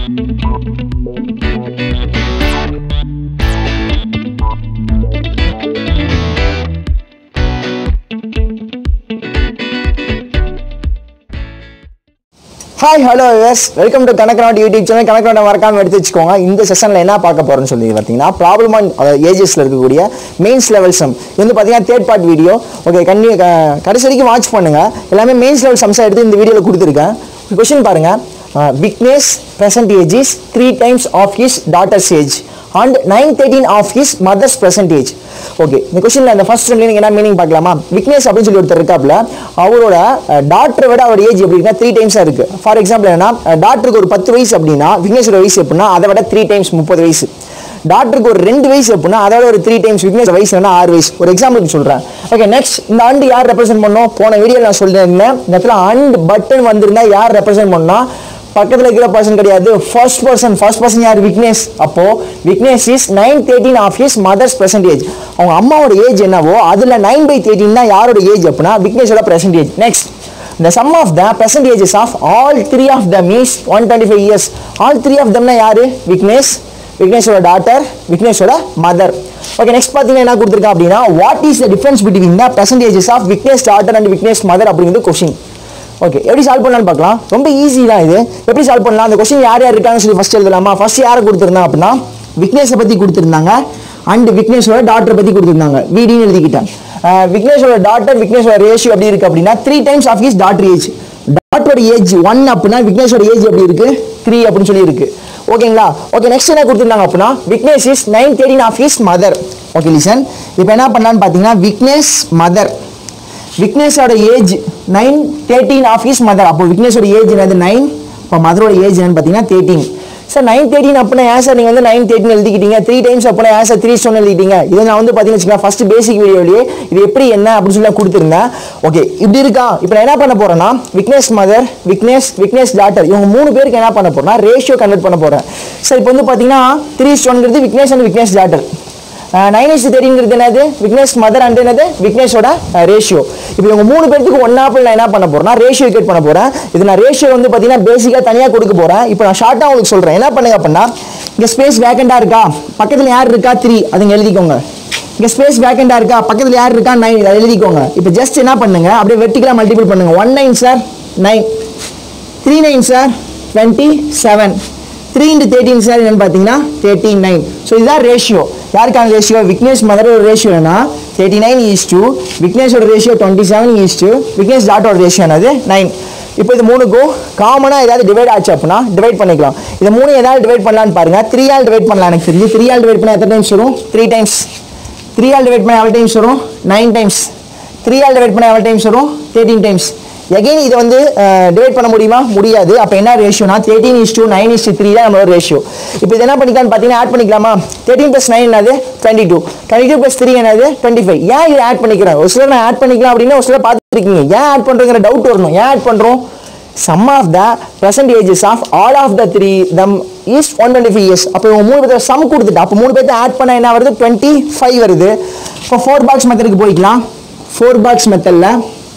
hi hello yes welcome to கணக்கநாட் YouTube channel கணக்கநாட்டை மறக்காம எடுத்து வச்சுக்கோங்க இந்த செஷனில் என்ன பார்க்க போறோம்னு சொல்லி பார்த்தீங்கன்னா ப்ராப்ளம் ஆன் ஏஜஸில் இருக்கக்கூடிய மெயின்ஸ் லெவல் சம் இது வந்து பார்த்தீங்கன்னா தேர்ட் பார்ட் வீடியோ ஓகே கண்ணி க- கடைசி வரைக்கும் வாட்ச் பண்ணுங்க எல்லாமே மெயின்ஸ் லெவல் சம்ஸாக எடுத்து இந்த வீடியோவில் கொடுத்துருக்கேன் கொஷின் பாருங்க Vignesh present age is three times of his daughter's age and nine thirteen of his mother's percentage okay இந்த கொஸ்டினில் அந்த ஃபர்ஸ்ட் நீங்கள் என்ன மீனிங் பார்க்கலாமா விக்னேஷ் அப்படின்னு சொல்லி ஒருத்தர் இருக்காப்புல அவரோட டாக்டரை விட அவர் ஏஜ் எப்படி இருக்குன்னா த்ரீ டைம்ஸாக இருக்கு ஃபார் எக்ஸாம்பிள் என்னன்னா டாக்டருக்கு ஒரு பத்து வயசு அப்படின்னா விக்னேஷோட வயசு எப்படின்னா அதை விட த்ரீ டைம்ஸ் முப்பது வயசு டாக்டருக்கு ஒரு ரெண்டு வயசு அப்படின்னா அதோட ஒரு த்ரீ டைம்ஸ் விக்னேஷ் வயசு என்ன ஆறு வயசு ஒரு எக்ஸாம்பிளுக்கு சொல்கிறேன் ஓகே நெக்ஸ்ட் இந்த ஆண்டு யார் ரெப்ரசென்ட் பண்ணோம் போன வீடியோ நான் சொல்லியிருந்தேன் இந்த இடத்துல அண்ட் பட்டன் வந்திருந்தா யார் ரெப்ரசென்ட் பண்ணா பக்கத்தில் இருக்கிற பர்சன் கிடையாது ஃபர்ஸ்ட் பர்சன் ஃபர்ஸ்ட் பர்சன் யார் விக்னேஷ் அப்போ Vignesh is nine thirteen of his mother's percentage அவங்க அம்மாவோட ஏஜ் என்னவோ அதில் நைன் பை தேர்ட்டின் தான் யாரோட ஏஜ் அப்படின்னா விக்னேஷோட percentage next the sum of the percentages of all three of them is 125 years all three of them னா யாரு விக்னேஷ் விக்னேஷோட டாட்டர் விக்னேஷோட மதர் ஓகே நெக்ஸ்ட் பார்த்தீங்கன்னா என்ன கொடுத்துருக்கா அப்படின்னா what is the difference between the percentages of Vignesh daughter and Vignesh mother அப்படிங்கிறது question okay எப்படி சால்வ் பண்ணலாம்னு பார்க்கலாம் ரொம்ப ஈஸி தான் இது எப்படி சால்வ் பண்ணலாம் அந்த கொஸ்டின் யார் யார் இருக்காங்கன்னு சொல்லி ஃபர்ஸ்ட் எழுதலாமா ஃபர்ஸ்ட் யாரை கொடுத்துருந்தா அப்படின்னா விக்னேஷை பற்றி கொடுத்துருந்தாங்க அண்ட் விக்னேஷோட டாக்டரை பற்றி கொடுத்துருந்தாங்க விடின்னு எழுதிக்கிட்டேன் அஹ் விக்னேஷோட டாக்டர் விக்னேஷோட ரேஷியோ எப்படி இருக்கு அப்படின்னா three times of his daughter age டாக்டரோட ஏஜ் ஒன் அப்படின்னா விக்னேஷோட ஏஜ் எப்படி இருக்கு த்ரீ அப்படின்னு சொல்லி இருக்கு ஓகேங்களா ஓகே நெக்ஸ்ட் என்ன கொடுத்துருந்தாங்க அப்படின்னா Vignesh is nine thirteen of his mother okay listen இப்போ என்ன பண்ணலான்னு பார்த்தீங்கன்னா விக்னேஷ் மதர் விக்னேஷோட age nine thirteen of his mother அப்போ விக்னேஷோட ஏஜ் என்னது நைன் இப்போ மதரோட ஏஜ் என்னன்னு பார்த்தீங்கன்னா தேர்ட்டீன் சார் நைன் தேர்ட்டின் அப்படின்னா ஏன் சார் நீங்கள் வந்து நைன் தேர்ட்டின் எழுதிக்கிட்டீங்க த்ரீ டைம்ஸ் அப்படின்னா ஏன் சார் த்ரீ ஸ்டோன் எழுதிட்டீங்க இதை நான் வந்து பார்த்தீங்கன்னு வச்சுக்கோங்க ஃபர்ஸ்ட் பேசிக் வீடியோலேயே இது எப்படி என்ன அப்படின்னு சொல்லி நான் கொடுத்துருந்தேன் ஓகே இப்படி இருக்கா இப்போ நான் என்ன பண்ண போறேன்னா விக்னேஷ் மதர் விக்னேஷ் விக்னேஷ் டாட்டர் இவங்க மூணு பேருக்கு என்ன பண்ண போறேன்னா ரேஷியோ கன்வெர்ட் பண்ண போறேன் சார் இப்போ வந்து பார்த்தீங்கன்னா த்ரீ ஸ்டோன்ங்கிறது Vignesh and Vignesh daughter nine is தெரியுங்கிறது என்னது விக்னேஷ் மதர் அண்ட் என்னது விக்னேஷோட ரேஷியோ இப்போ இவங்க மூணு பேருக்கு ஒன் ஆப்பிள் நான் என்ன பண்ண போறேன்னா ரேஷியோ கேட் பண்ண போறேன் இது நான் ரேஷியோ வந்து பார்த்தீங்கன்னா பேசிக்காக தனியாக கொடுக்க போறேன் இப்போ நான் ஷார்ட்டாக உங்களுக்கு சொல்றேன் என்ன பண்ணுங்க அப்படின்னா இங்கே ஸ்பேஸ் வேக்கண்டாக இருக்கா பக்கத்தில் யார் இருக்கா த்ரீ அதுங்க எழுதிக்கோங்க இங்கே ஸ்பேஸ் வேக்கண்டாக இருக்கா பக்கத்தில் யார் இருக்கா நைன் அதை எழுதிக்கோங்க இப்போ ஜஸ்ட் என்ன பண்ணுங்க அப்படியே வெர்டிகலாக மல்டிபிள் பண்ணுங்க one nine sir nine three nine sir twenty seven three into thirteen sir என்னன்னு பார்த்தீங்கன்னா தேர்ட்டின் நைன் ஸோ இதுதான் ரேஷியோ யாருக்கான ரேஷியோ விக்னேஷ் மதரோட ரேஷியோ என்ன தேர்ட்டி நைன் ஈஸ் டூ விக்னேஷோட ratio twenty seven is two Vignesh டாட்டோட ரேஷியோ என்னது நைன் இப்போ இது மூணுக்கும் காமனாக ஏதாவது டிவைட் ஆச்சு அப்படின்னா டிவைட் பண்ணிக்கலாம் இது மூணு ஏதாவது டிவைட் பண்ணலான்னு பாருங்க த்ரீ ஆல் டிவைட் பண்ணலாம் எனக்கு தெரிஞ்சு த்ரீ ஆல் டிவைட் பண்ணால் எத்தனை டைம்ஸ் வரும் த்ரீ டைம்ஸ் த்ரீ ஆல் டிவைட் பண்ண எவ்வளோ டைம்ஸ் வரும் நைன் டைம்ஸ் த்ரீ ஆல் டிவைட் பண்ண எவ்வளோ டைம்ஸ் வரும் தேர்ட்டீன் டைம்ஸ் எகைன் இதை வந்து டிவைட் பண்ண முடியுமா முடியாது அப்போ என்ன ரேஷியோனா thirteen is to nine is three தான் நம்மளோட ரேஷியோ இப்போ இது என்ன பண்ணிக்கலாம்னு பார்த்தீங்கன்னா ஆட் பண்ணிக்கலாமா தேர்ட்டின் ப்ளஸ் நைன் என்னது twenty two twenty two plus three என்னது டுவெண்ட்டி ஃபைவ் ஏன் இதை ஆட் பண்ணிக்கிறேன் ஒரு சிலர் நான் ஆட் பண்ணிக்கலாம் அப்படின்னு ஒரு சிலர் பார்த்துருக்கீங்க ஏன் ஆட் பண்ணுறங்கிற டவுட் வரணும் ஏன் ஆட் பண்ணுறோம் sum of the percentages of all of the three them is one twenty five years அப்போ இவங்க மூணு பேர் சம் கொடுத்துட்டு அப்போ மூணு பேர்த்த ஆட் பண்ண என்ன வருது டுவெண்ட்டி ஃபைவ் வருது இப்போ ஃபோர் பாக்ஸ் மெத்தடுக்கு போய்க்கலாம் ஃபோர் பாக்ஸ் மெத்தடில்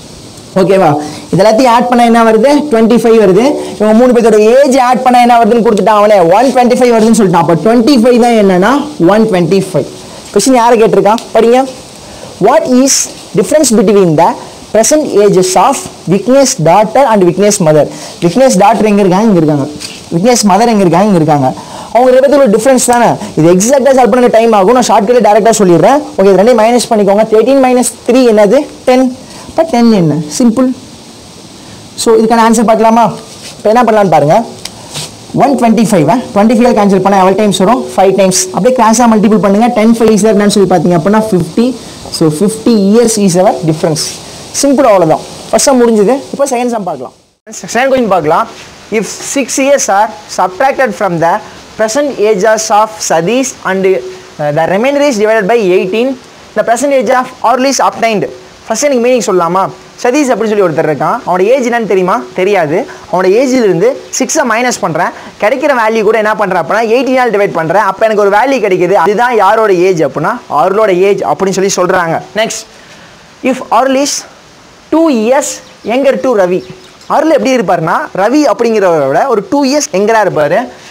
ஓகேவா இது எல்லாத்தையும் ஆட் பண்ண என்ன வருது டுவெண்ட்டி ஃபைவ் வருது இவங்க மூணு பேர்த்தோட ஏஜ் ஆட் பண்ண என்ன வருதுன்னு கொடுத்துட்டான் அவனே ஒன் டுவெண்ட்டி ஃபைவ் வருதுன்னு சொல்லிட்டான் அப்போ டுவெண்ட்டி ஃபைவ் தான் என்னன்னா ஒன் டுவெண்ட்டி ஃபைவ் கொஸ்டின் யாரை கேட்டிருக்கான் படிங்க what is difference between the present ages of Vignesh daughter and Vignesh mother Vignesh daughter எங்க இருக்காங்க இங்க இருக்காங்க விக்னேஷ் மதர் எங்க இருக்காங்க இங்க இருக்காங்க அவங்க ரெண்டு பேருக்கு ஒரு டிஃபரன்ஸ் தானே இது எக்ஸாக்டாக சால்வ் பண்ண டைம் ஆகும் நான் ஷார்ட்கட்ல டேரெக்டாக சொல்லிடுறேன் ஓகே இது ரெண்டையும் மைனஸ் பண்ணிக்கோங்க தேர்ட்டீன் மைனஸ் த்ரீ என்னது டென் இப்போ டென் என்ன சிம்பிள் ஸோ இதுக்கான ஆன்சர் பார்க்கலாமா இப்போ என்ன பண்ணலான்னு பாருங்க one twenty five twenty five cancel பண்ண எவ்வளோ டைம்ஸ் வரும் ஃபைவ் டைம்ஸ் அப்படியே கிராஸாக மல்டிபிள் பண்ணுங்க டென் ஃபைவ் இஸ் என்னன்னு சொல்லி பார்த்தீங்க அப்படின்னா fifty so fifty years is our difference simple அவ்வளோதான் ஃபர்ஸ்ட் சம் முடிஞ்சது இப்போ செகண்ட் சம் பார்க்கலாம் செகண்ட் கொயின் பார்க்கலாம் if six years are subtracted from the present ages of Sadish and uh, the remainder is divided by 18 the present age of Orly is obtained first எனக்கு meaning சொல்லலாமா சதீஷ் அப்படின்னு சொல்லி ஒருத்தர் இருக்கான் அவனோட ஏஜ் என்னன்னு தெரியுமா தெரியாது அவனோட ஏஜ்லேருந்து சிக்ஸை மைனஸ் பண்ணுறேன் கிடைக்கிற வேல்யூ கூட என்ன பண்ணுறேன் அப்படின்னா எயிட்டீனால் டிவைட் பண்ணுறேன் அப்போ எனக்கு ஒரு வேல்யூ கிடைக்குது அதுதான் யாரோட ஏஜ் அப்படின்னா அவர்களோட ஏஜ் அப்படின்னு சொல்லி சொல்கிறாங்க next if Arul is two years younger to Ravi Arul எப்படி இருப்பார்னா ரவி அப்படிங்கிறவரை விட ஒரு டூ இயர்ஸ் எங்கரா இருப்பார்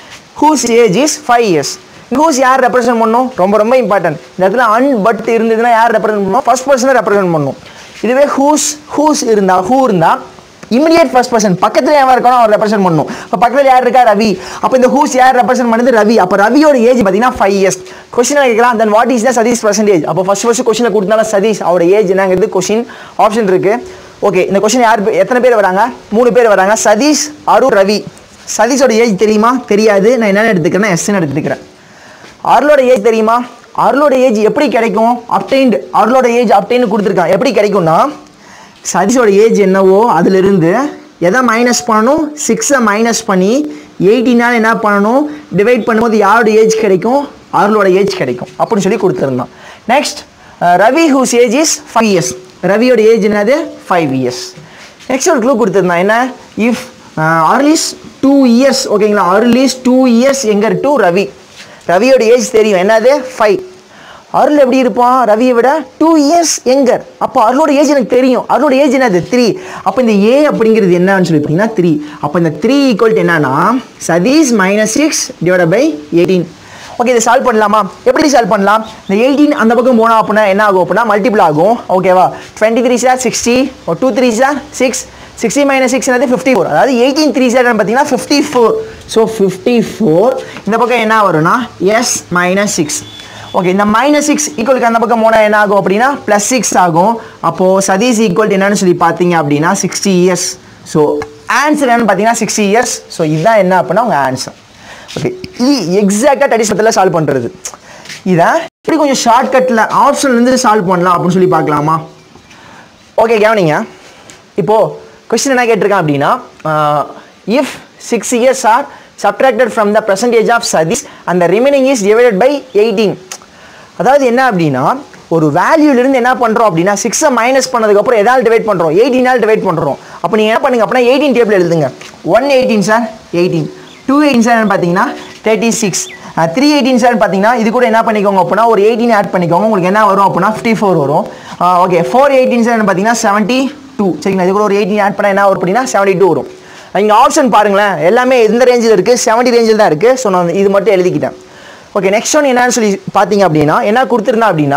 whose age is five years whose யார் ரெப்ரசென்ட் பண்ணும் ரொம்ப ரொம்ப இம்பார்ட்டன்ட் இந்த இடத்துல அன் பட் இருந்ததுன்னா யார் ரெப்ரசென்ட் பண்ணும் ஃபர்ஸ்ட் பர்சனை ரெப்ரசென்ட் பண்ணும் இதுவே ஹூஸ் ஹூஸ் இருந்தா ஹூ இருந்தா இமிடியேட் ஃபர்ஸ்ட் பர்சன் பக்கத்தில் யார் இருக்கணும் அவர் ரெப்ரசென்ட் பண்ணும் இப்போ பக்கத்தில் யார் இருக்கா ரவி அப்போ இந்த ஹூஸ் யார் ரெப்ரசென்ட் பண்ணுது ரவி அப்போ ரவியோட ஏஜ் பார்த்தீங்கன்னா ஃபைவ் இயர்ஸ் கொஸ்டின் கேட்கலாம் then what is the Satish percentage அப்போ ஃபர்ஸ்ட் ஃபர்ஸ்ட் கொஸ்டினில் கொடுத்தாலும் சதீஷ் அவரோட ஏஜ் என்னங்கிறது கொஸ்டின் ஆப்ஷன் இருக்கு ஓகே இந்த கொஸ்டின் யார் பே- எத்தனை பேர் வராங்க மூணு பேர் வராங்க சதீஷ் அருண் ரவி சதீஷோட ஏஜ் தெரியுமா தெரியாது நான் என்னென்ன எடுத்துக்கிறேன் எஸ்ன்னு எடுத்துக்கிறேன் அருளோட ஏஜ் தெரியுமா அருளோட ஏஜ் எப்படி கிடைக்கும் அப்டைன்டு அருளோட ஏஜ் அப்டைன் கொடுத்துருக்கான் எப்படி கிடைக்கும்னா சதீஷோட ஏஜ் என்னவோ அதிலிருந்து எதை மைனஸ் பண்ணணும் சிக்ஸை மைனஸ் பண்ணி எயிட்டினால் என்ன பண்ணணும் டிவைட் பண்ணும்போது யாரோட ஏஜ் கிடைக்கும் அருளோட ஏஜ் கிடைக்கும் அப்படின்னு சொல்லி கொடுத்துருந்தான் next Ravi whose age is five years ரவியோட ஏஜ் என்னது ஃபைவ் இயர்ஸ் நெக்ஸ்ட் ஒரு க்ளூ கொடுத்துருந்தான் என்ன இஃப் அர்லிஸ் டூ இயர்ஸ் ஓகேங்களா Arul is two years younger to Ravi ரவியோட ஏஜ் தெரியும் என்னது ஃபைவ் அருள் எப்படி இருப்பான் ரவியை விட டூ இயர்ஸ் எங்கர் அப்போ அருளோட ஏஜ் எனக்கு தெரியும் அருளோட ஏஜ் என்னது த்ரீ அப்போ இந்த ஏ அப்படிங்கிறது என்னன்னு சொல்லி பார்த்தீங்கன்னா த்ரீ அப்போ இந்த த்ரீ ஈக்குவல் என்னன்னா Satish minus six divide by eighteen okay இதை சால்வ் பண்ணலாமா எப்படி சால்வ் பண்ணலாம் இந்த எயிட்டீன் அந்த பக்கம் போனால் அப்படின்னா என்ன ஆகும் அப்படின்னா மல்டிபிள் ஆகும் ஓகேவா twenty three are sixty two three are six sixty minus six fifty four அதாவது எயிட்டீன் த்ரீ சார் பார்த்தீங்கன்னா fifty four so fifty four இந்த பக்கம் என்ன வரும்னா எஸ் மைனஸ் சிக்ஸ் ஓகே இந்த மைனஸ் சிக்ஸ் ஈக்குவலுக்கு அந்த பக்கம் போனால் என்ன ஆகும் அப்படின்னா ப்ளஸ் சிக்ஸ் ஆகும் அப்போது சதீஷ் ஈக்குவல் என்னன்னு சொல்லி பார்த்தீங்க அப்படின்னா சிக்ஸ்டி இயர்ஸ் ஸோ ஆன்சர் என்னன்னு பார்த்தீங்கன்னா சிக்ஸ்டி இயர்ஸ் ஸோ இதுதான் என்ன அப்படின்னா உங்கள் ஆன்சர் ஓகே இது எக்ஸாக்டாக தடிசத்தில் சால்வ் பண்ணுறது இதை இப்படி கொஞ்சம் ஷார்ட்கட்டில் ஆப்ஷன்லேருந்து சால்வ் பண்ணலாம் அப்படின்னு சொல்லி பார்க்கலாமா ஓகே கவனிங்க இப்போது கொஸ்டின் என்ன கேட்டிருக்கான் அப்படின்னா if six years are subtracted from the percentage of Satish and the remaining is divided by eighteen அதாவது என்ன அப்படின்னா ஒரு வேல்யூலேருந்து என்ன பண்ணுறோம் அப்படின்னா சிக்ஸை மைனஸ் பண்ணதுக்கப்புறம் எதால் டிவைட் பண்ணுறோம் எயிட்டீனால் டிவைட் பண்ணுறோம் அப்போ நீங்கள் என்ன பண்ணுங்க அப்படின்னா எயிட்டீன் டேபிள் எழுதுங்க one eighteen are eighteen two eighteen are பார்த்தீங்கன்னா thirty six three eighteen are பார்த்தீங்கன்னா இது கூட என்ன பண்ணிக்கோங்க அப்படின்னா ஒரு எயிட்டீன் ஆட் பண்ணிக்கோங்க உங்களுக்கு என்ன வரும் அப்படின்னா ஃபிஃப்டி ஃபோர் வரும் ஓகே ஃபோர் எயிட்டீன் சார் பார்த்தீங்கன்னா செவன்ட்டி டூ சரிங்களா இது கூட ஒரு எயிட்டீன் ஆட் பண்ணால் என்ன வரும் அப்படின்னா செவன்ட்டி டூ வரும் இங்கே ஆப்ஷன் பாருங்களேன் எல்லாமே எந்த ரேஞ்சில் இருக்குது செவன்ட்டி ரேஞ்சில் தான் இருக்குது ஸோ நான் இது மட்டும் எழுதிக்கிட்டேன் ஓகே நெக்ஸ்ட் ஒன் என்னன்னு சொல்லி பார்த்தீங்க அப்படின்னா என்ன கொடுத்துருந்தா அப்படின்னா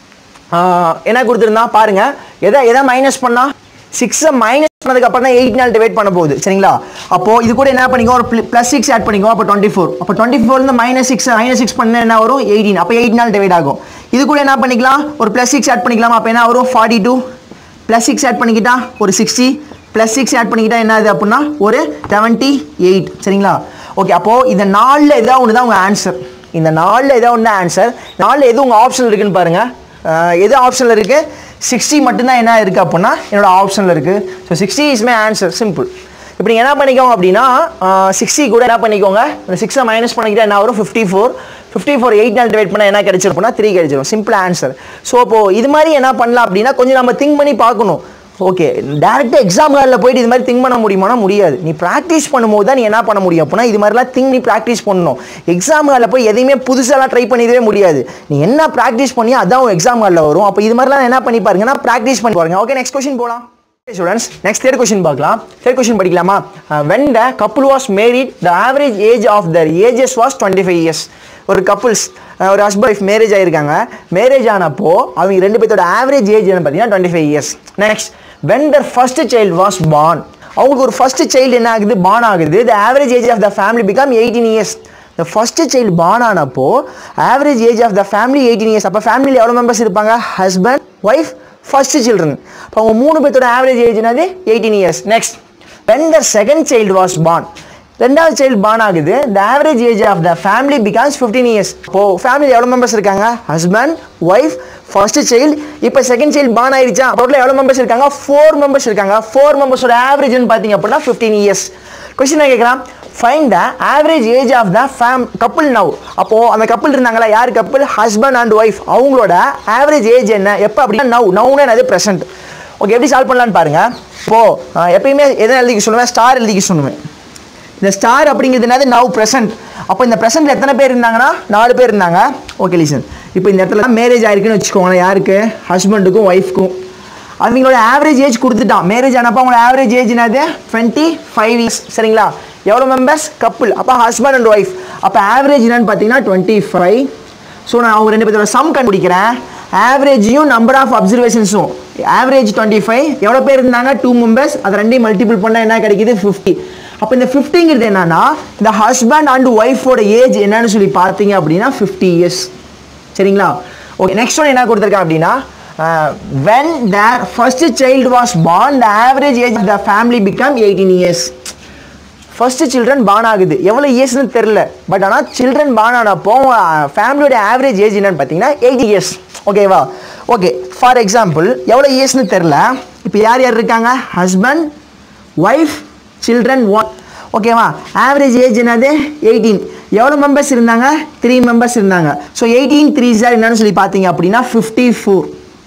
ஆஹ், என்ன கொடுத்துருந்தா பாருங்க எதை எதை மைனஸ் பண்ணா சிக்ஸை மைனஸ் பண்ணதுக்கு அப்புறம் தான் எயிட் நாள் டிவைட் பண்ண போகுது சரிங்களா அப்போ இது கூட என்ன பண்ணிக்கோ ஒரு ப்ளஸ் சிக்ஸ் ஆட் பண்ணிக்கோ அப்போ டுவெண்ட்டி ஃபோர் அப்போ டுவெண்ட்டி ஃபோர்லேருந்து மைனஸ் சிக்ஸ் மைனஸ் சிக்ஸ் பண்ண என்ன வரும் எயிட்டீன் அப்போ எயிட் நாள் டிவைட் ஆகும் இது கூட என்ன பண்ணிக்கலாம் ஒரு ப்ளஸ் சிக்ஸ் ஆட் பண்ணிக்கலாம் அப்போ என்ன வரும் forty two plus six add பண்ணிக்கிட்டா ஒரு சிக்ஸ்டி ப்ளஸ் சிக்ஸ் ஆட் பண்ணிக்கிட்டா என்ன ஆகுது அப்படின்னா ஒரு செவன்ட்டி எயிட் சரிங்களா ஓகே அப்போது இந்த நாலில் ஏதாவது ஒன்று தான் உங்கள் ஆன்சர் இந்த நாலில் ஏதாவது ஒன்று ஆன்சர் நாலில் எது உங்கள் ஆப்ஷனில் இருக்குன்னு பாருங்கள் அஹ், எது ஆப்ஷனில் இருக்குது சிக்ஸ்டி மட்டும்தான் என்ன இருக்குது அப்படின்னா என்னோட ஆப்ஷனில் இருக்குது so sixty is my answer simple இப்போ நீங்கள் என்ன பண்ணிக்கோங்க அப்படின்னா சிக்ஸ்டி கூட என்ன பண்ணிக்கோங்க இந்த சிக்ஸை மைனஸ் பண்ணிக்கிட்டா என்ன வரும் fifty four fifty four eight நாள் டிவைட் பண்ணால் என்ன கிடைச்சிருக்கும்னா த்ரீ கிடைச்சிரும் சிம்பிள் ஆன்சர் ஸோ இப்போது இது மாதிரி என்ன பண்ணலாம் அப்படின்னா கொஞ்சம் நம்ம திங்க் பண்ணி பார்க்கணும் ஓகே டேரெக்டாக எக்ஸாம் ஹாலில் போயிட்டு இது மாதிரி திங்க் பண்ண முடியுமானா முடியாது நீ ப்ராக்டிஸ் பண்ணும்போது தான் நீ என்ன பண்ண முடியும் அப்படின்னா இது மாதிரிலாம் திங்க் நீ ப்ராக்டிஸ் பண்ணணும் எக்ஸாம் ஹாலில் போய் எதையுமே புதுசாலாம் ட்ரை பண்ணிடவே முடியாது நீ என்ன ப்ராக்டிஸ் பண்ணி அதான் எக்ஸாம் ஹாலில் வரும் அப்போ இது மாதிரிலாம் என்ன பண்ணி பாருங்கன்னா ப்ராக்டிஸ் பண்ணி பாருங்க ஓகே நெக்ஸ்ட் கொஸ்டின் போகலாம் ஸ்டூடெண்ட்ஸ் நெக்ஸ்ட் தேர்ட் கொஸ்டின் பார்க்கலாம் தேர்ட் கொஸ்டின் படிக்கலாமா when the couple was married the average age of their ages was twenty five years ஒரு கப்புள்ஸ் ஒரு ஹஸ்பண்ட் ஒய்ஃப் மேரேஜ் ஆயிருக்காங்க மேரேஜ் ஆனப்போ அவங்க ரெண்டு பேர்த்தோட ஆவரேஜ் ஏஜ் என்ன பார்த்தீங்கன்னா twenty five years next when their first child was born அவங்களுக்கு ஒரு ஃபர்ஸ்ட் சைல்டு என்ன ஆகுது born ஆகுது the average age of the family become eighteen years the first child born ஆனப்போ average age of the family eighteen years அப்போ ஃபேமிலியில் எவ்வளோ members இருப்பாங்க ஹஸ்பண்ட் ஒய்ஃப் ஃபர்ஸ்ட் சில்ட்ரன் இப்போ அவங்க மூணு பேர்த்தோட ஆவரேஜ் ஏஜ் என்னது eighteen years next when the second child was born ரெண்டாவது சைல்டு born ஆகுது the average age of the family becomes fifteen years இப்போ ஃபேமிலி எவ்வளோ மெம்பர்ஸ் இருக்காங்க ஹஸ்பண்ட் ஒய்ஃப் ஃபர்ஸ்ட் சைல்டு இப்போ செகண்ட் சைல்டு born ஆயிடுச்சா டோட்டலாக எவ்வளோ மெம்பர்ஸ் இருக்காங்க ஃபோர் மெம்பர்ஸ் இருக்காங்க ஃபோர் மெம்பர்ஸோட ஆவரேஜ்னு பார்த்தீங்க அப்படின்னா ஃபிஃப்டீன் இயர்ஸ் கொஸ்டின் கேட்குறான் find the average age of the ஃபேம் கப்புள் நவ் அப்போது அந்த கப்புள் இருந்தாங்களா யார் கப்புள் ஹஸ்பண்ட் அண்ட் ஒய்ஃப் அவங்களோட ஆவரேஜ் ஏஜ் என்ன எப்போ அப்படின்னா நவ் நவ்னு என்னது ப்ரெசென்ட் ஓகே எப்படி சால்வ் பண்ணலான்னு பாருங்க இப்போது எப்பயுமே எதை எழுதிக்க சொல்லுவேன் ஸ்டார் எழுதிக்க சொல்லுவேன் இந்த ஸ்டார் அப்படிங்கிறது என்னது நவ் ப்ரெசென்ட் அப்போ இந்த ப்ரெசென்ட்ல எத்தனை பேர் இருந்தாங்கன்னா நாலு பேர் இருந்தாங்க ஓகே லிசன் இப்போ இந்த இடத்துல மேரேஜ் ஆயிருக்குன்னு வச்சுக்கோங்களேன் யாருக்கு ஹஸ்பண்டுக்கும் ஒய்ஃப்க்கும் அவங்களோட ஆவரேஜ் ஏஜ் கொடுத்துட்டான் மேரேஜ் ஆனப்போ அவங்களோட ஆவரேஜ் ஏஜ் என்னது டுவெண்ட்டி ஃபைவ் இயர்ஸ் சரிங்களா எவ்வளோ மெம்பர்ஸ் கப்புள் அப்போ ஹஸ்பண்ட் அண்ட் ஒய்ஃப் அப்போ ஆவரேஜ் என்னன்னு பார்த்தீங்கன்னா டுவெண்ட்டி ஃபைவ் ஸோ நான் அவங்க ரெண்டு பேரோட சம் கண்டுபிடிக்கிறேன் ஆவரேஜையும் நம்பர் ஆஃப் அப்சர்வேஷன்ஸும் ஆவரேஜ் டுவெண்ட்டி ஃபைவ் எவ்வளோ பேர் இருந்தாங்க டூ மெம்பர்ஸ் அது ரெண்டையும் மல்டிபிள் பண்ணால் என்ன கிடைக்குது ஃபிஃப்டி அப்போ இந்த ஃபிஃப்டிங்கிறது என்னன்னா இந்த ஹஸ்பண்ட் அண்ட் ஒய்ஃபோட ஏஜ் என்னன்னு சொல்லி பார்த்தீங்க அப்படின்னா ஃபிஃப்டி இயர்ஸ் சரிங்களா ஓகே நெக்ஸ்ட் ஒன் என்ன கொடுத்துருக்கேன் அப்படின்னா when their first child was born the average age of the family become eighteen years first children born ஆகுது எவ்வளோ இயர்ஸ்னு தெரில பட் ஆனால் சில்ட்ரன் பான் ஆனப்போ ஃபேமிலியோட ஆவரேஜ் ஏஜ் என்னன்னு பார்த்தீங்கன்னா எயிட்டி இயர்ஸ் ஓகேவா ஓகே ஃபார் எக்ஸாம்பிள் எவ்வளோ இயர்ஸ்னு தெரில இப்போ யார் யார் இருக்காங்க ஹஸ்பண்ட் ஒய்ஃப் சில்ட்ரன் ஒன் ஓகேவா ஆவரேஜ் ஏஜ் என்னது எயிட்டீன் எவ்வளோ மெம்பர்ஸ் இருந்தாங்க த்ரீ மெம்பர்ஸ் இருந்தாங்க ஸோ எயிட்டீன் த்ரீ சார் என்னன்னு சொல்லி பார்த்தீங்க அப்படின்னா ஃபிஃப்டி ஃபோர்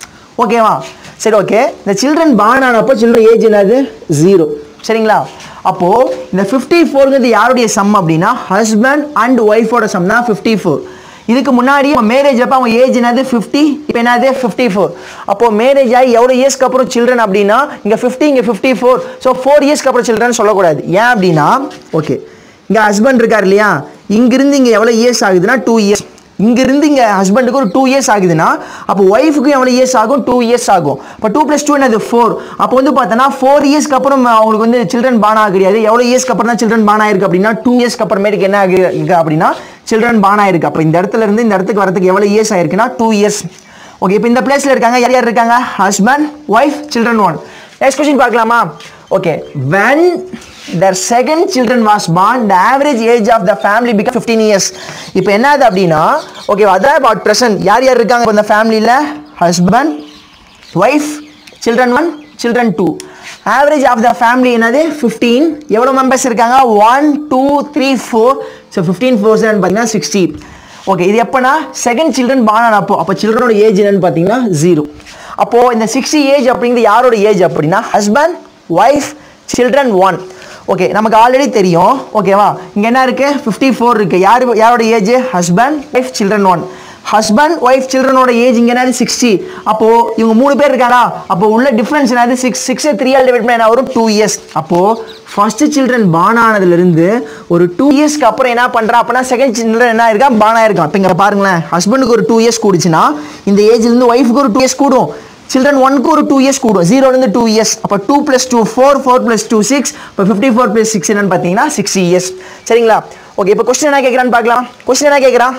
ஓகேவா சரி ஓகே இந்த சில்ட்ரன் பார்ன் ஆனப்போ சில்ட்ரன் ஏஜ் என்னது ஜீரோ சரிங்களா அப்போது இந்த ஃபிஃப்டி ஃபோருங்கிறது யாருடைய சம் அப்படின்னா ஹஸ்பண்ட் அண்ட் ஒய்ஃபோட சம் தான் ஃபிஃப்டி ஃபோர் இதுக்கு முன்னாடி மேரேஜ் அப்போ அவங்க ஏஜ் என்னது ஃபிஃப்டி இப்போ என்னது ஃபிஃப்டி ஃபோர் அப்போது மேரேஜ் ஆகி எவ்வளோ இயர்ஸ்க்கு அப்புறம் சில்ட்ரன் அப்படின்னா இங்கே ஃபிஃப்டி இங்கே ஃபிஃப்டி ஃபோர் ஸோ ஃபோர் இயர்ஸ்க்கு அப்புறம் சில்ட்ரன் சொல்லக்கூடாது ஏன் அப்படின்னா ஓகே இங்கே ஹஸ்பண்ட் இருக்கார் இல்லையா இங்கிருந்து இங்கே எவ்வளோ இயர்ஸ் ஆகுதுன்னா டூ இயர்ஸ் இங்கிருந்து இங்கே ஹஸ்பண்டுக்கு ஒரு டூ இயர்ஸ் ஆகுதுன்னா அப்போ ஒய்ஃபுக்கும் எவ்வளோ இயர்ஸ் ஆகும் டூ இயர்ஸ் ஆகும் இப்போ டூ ப்ளஸ் டூ என்னது ஃபோர் அப்போ வந்து பார்த்தோன்னா ஃபோர் இயர்ஸ்க்கு அப்புறம் அவங்களுக்கு வந்து சில்ட்ரன் பான் ஆக கிடையாது எவ்வளோ இயர்ஸ்க்கு அப்புறம் தான் சில்ட்ரன் பான் ஆயிருக்கு அப்படின்னா டூ இயர்ஸ்க்கு அப்புறமேட்டுக்கு என்ன ஆகிருக்கு அப்படின்னா சில்ட்ரன் பான் ஆயிருக்கு அப்போ இந்த இடத்துல இருந்து இந்த இடத்துக்கு வரதுக்கு எவ்வளோ இயர்ஸ் ஆயிருக்குன்னா டூ இயர்ஸ் ஓகே இப்போ இந்த பிளேஸில் இருக்காங்க யார் யார் இருக்காங்க husband wife children one next question பார்க்கலாமா okay when their second children was born the average age of the family became 15 years இப்போ என்னது அப்படின்னா ஓகே அதான் about present யார் யார் இருக்காங்க இப்போ இந்த ஃபேமிலியில் husband wife children one children two average of the family என்னது ஃபிஃப்டீன் எவ்வளோ மெம்பர்ஸ் இருக்காங்க one two three four so fifteen four seven பார்த்தீங்கன்னா சிக்ஸ்டி ஓகே இது எப்போனா செகண்ட் சில்ட்ரன் பான் அப்போ அப்போ சில்ட்ரனோட ஏஜ் என்னன்னு பார்த்தீங்கன்னா ஜீரோ அப்போது இந்த சிக்ஸ்டி ஏஜ் அப்படிங்கிறது யாரோட ஏஜ் அப்படின்னா husband wife children one okay நமக்கு ஆல்ரெடி தெரியும் ஓகேவா இங்கே என்ன இருக்குது ஃபிஃப்டி ஃபோர் இருக்குது யார் யாரோட age husband wife children one husband wife சில்ட்ரனோட ஏஜ் இங்கே என்னது சிக்ஸ்டி அப்போது இவங்க மூணு பேர் இருக்காரா அப்போ உள்ள டிஃப்ரென்ஸ் என்னது சிக்ஸ் சிக்ஸ் த்ரீ ஆல் டிவைட் பண்ண என்ன வரும் டூ இயர்ஸ் அப்போது ஃபர்ஸ்ட் சில்ட்ரன் பான் ஆனதுலேருந்து ஒரு டூ இயர்ஸ்க்கு அப்புறம் என்ன பண்ணுறா அப்படின்னா செகண்ட் சில்ட்ரன் என்ன இருக்கா பான் ஆயிருக்கான் இப்போ இங்கே பாருங்களேன் ஹஸ்பண்டுக்கு ஒரு டூ இயர்ஸ் கூடுச்சுன்னா இந்த ஏஜ்லேருந்து ஒய்ஃபுக்கு ஒரு டூ இயர்ஸ் கூடும் சில்ட்ரன் ஒன்க்கு ஒரு டூ இயர்ஸ் கூடும் ஜீரோலேருந்து டூ இயர்ஸ் அப்போ two plus two four four plus two six இப்போ ஃபிஃப்டி ஃபோர் ப்ளஸ் சிக்ஸ் என்னன்னு பார்த்தீங்கன்னா சிக்ஸ்டி இயர்ஸ் சரிங்களா ஓகே இப்போ கொஸ்டின் என்ன கேட்குறான்னு பார்க்கலாம் கொஸ்டின் என்ன கேட்குறான்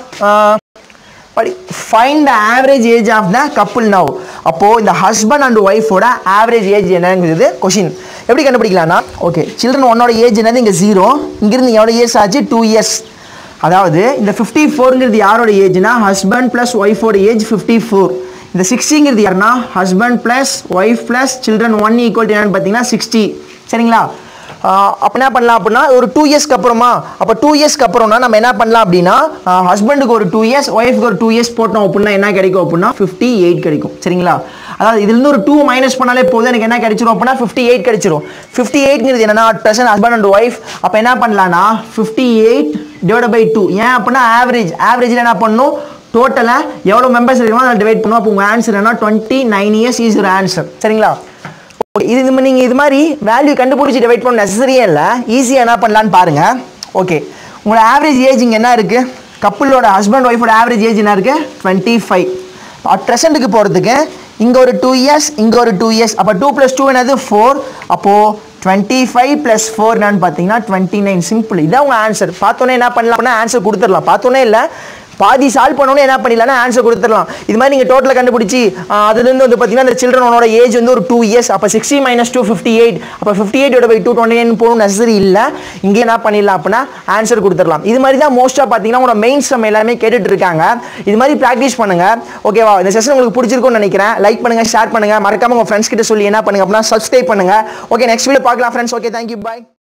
படி find the average age of the couple now அப்போது இந்த ஹஸ்பண்ட் அண்ட் ஒய்ஃபோட ஆவரேஜ் ஏஜ் என்னங்கிறது கொஷின் எப்படி கண்டுபிடிக்கலாம்னா ஓகே சில்ட்ரன் ஒன்னோட ஏஜ் என்னது இங்கே ஜீரோ இங்கிருந்து எவ்வளோ இயர்ஸ் ஆச்சு டூ இயர்ஸ் அதாவது இந்த ஃபிஃப்டி ஃபோருங்கிறது யாரோட ஏஜ்னா ஹஸ்பண்ட் ப்ளஸ் ஒய்ஃபோட ஏஜ் ஃபிஃப்டி ஃபோர் இந்த சிக்ஸ்டிங்கிறது யாருன்னா husband plus wife plus children one equal என்னன்னு பார்த்தீங்கன்னா சிக்ஸ்டி சரிங்களா அப்போ என்ன பண்ணலாம் அப்படின்னா ஒரு டூ இயர்ஸ்க்கு அப்புறமா அப்போ டூ இயர்ஸ்க்கு அப்புறம்னா நம்ம என்ன பண்ணலாம் அப்படின்னா ஹஸ்பண்டுக்கு ஒரு டூ இயர்ஸ் ஒய்ஃப்க்கு ஒரு டூ இயர்ஸ் போட்டோம் அப்படின்னா என்ன கிடைக்கும் அப்படின்னா ஃபிஃப்டி எயிட் கிடைக்கும் சரிங்களா அதாவது இதுலேருந்து ஒரு டூ மைனஸ் பண்ணாலே போதும் எனக்கு என்ன கிடைச்சிரும் அப்படின்னா ஃபிஃப்டி எயிட் கிடைச்சிரும் ஃபிஃப்டி எயிட்ங்கிறது என்னன்னா ப்ரெசன்ட் ஹஸ்பண்ட் அண்ட் ஒய்ஃப் அப்போ என்ன பண்ணலாம்னா fifty eight divide by two ஏன் அப்படின்னா ஆவரேஜ் ஆவரேஜில் என்ன பண்ணணும் டோட்டலாக எவ்வளோ மெம்பர்ஸ் இருக்குமோ அதை டிவைட் பண்ணுவோம் அப்போ உங்கள் ஆன்சர் என்ன டுவெண்ட்டி நைன் இயர்ஸ் இஸ் ஒரு ஆன்சர் சரிங்களா ஓகே இது இது நீங்கள் இது மாதிரி வேல்யூ கண்டுபிடிச்சி டிவைட் பண்ண நெசசரியே இல்லை ஈஸியாக என்ன பண்ணலான்னு பாருங்கள் ஓகே உங்களோட ஆவரேஜ் ஏஜ் இங்கே என்ன இருக்குது கப்புளோட ஹஸ்பண்ட் ஒய்ஃபோட ஆவரேஜ் ஏஜ் என்ன இருக்குது டுவெண்ட்டி ஃபைவ் அட் ப்ரெசென்ட்டுக்கு போகிறதுக்கு இங்கே ஒரு டூ இயர்ஸ் இங்கே ஒரு டூ இயர்ஸ் அப்போ டூ ப்ளஸ் டூ என்னது ஃபோர் அப்போது டுவெண்ட்டி ஃபைவ் ப்ளஸ் ஃபோர் என்னன்னு பார்த்தீங்கன்னா டுவெண்ட்டி நைன் சிம்பிள் இதான் உங்கள் ஆன்சர் பார்த்தோன்னே என்ன பண்ணலாம் அப்படின்னா ஆன்சர் கொடுத்துடலாம் பார்த்தோன்னே இல்லை பாதி சால்வ் பண்ணோன்னே என்ன பண்ணிடலாம்னா ஆன்சர் கொடுத்துடலாம் இது மாதிரி நீங்கள் டோட்டலாக கண்டுபிடிச்சி ஆஹ், அதுலேருந்து வந்து பார்த்தீங்கன்னா இந்த சில்ட்ரனோட ஏஜ் வந்து ஒரு டூ இயர்ஸ் அப்போ sixty minus two fifty eight அப்போ ஃபிஃப்டி எயிட்டோட பை டூ டுவெண்ட்டி நைன் போகணும் நெசசரி இல்லை இங்கே என்ன பண்ணிடலாம் அப்படின்னா ஆன்சர் கொடுத்துடலாம் இது மாதிரி தான் மோஸ்ட்டாக பார்த்தீங்கன்னா உங்களோட மெயின் சம் எல்லாமே கேட்டுட்டு இருக்காங்க இது மாதிரி ப்ராக்டிஸ் பண்ணுங்க ஓகேவா இந்த செஷன் உங்களுக்கு பிடிச்சிருக்கும்னு நினைக்கிறேன் லைக் பண்ணுங்க ஷேர் பண்ணுங்க மறக்காம உங்க ஃப்ரெண்ட்ஸ் கிட்ட சொல்லி என்ன பண்ணுங்க அப்படின்னா சப்ஸ்கிரைப் பண்ணுங்க ஓகே நெக்ஸ்ட் வீடியோ பார்க்கலாம் ஃப்ரெண்ட்ஸ் ஓகே தேங்க்யூ பாய்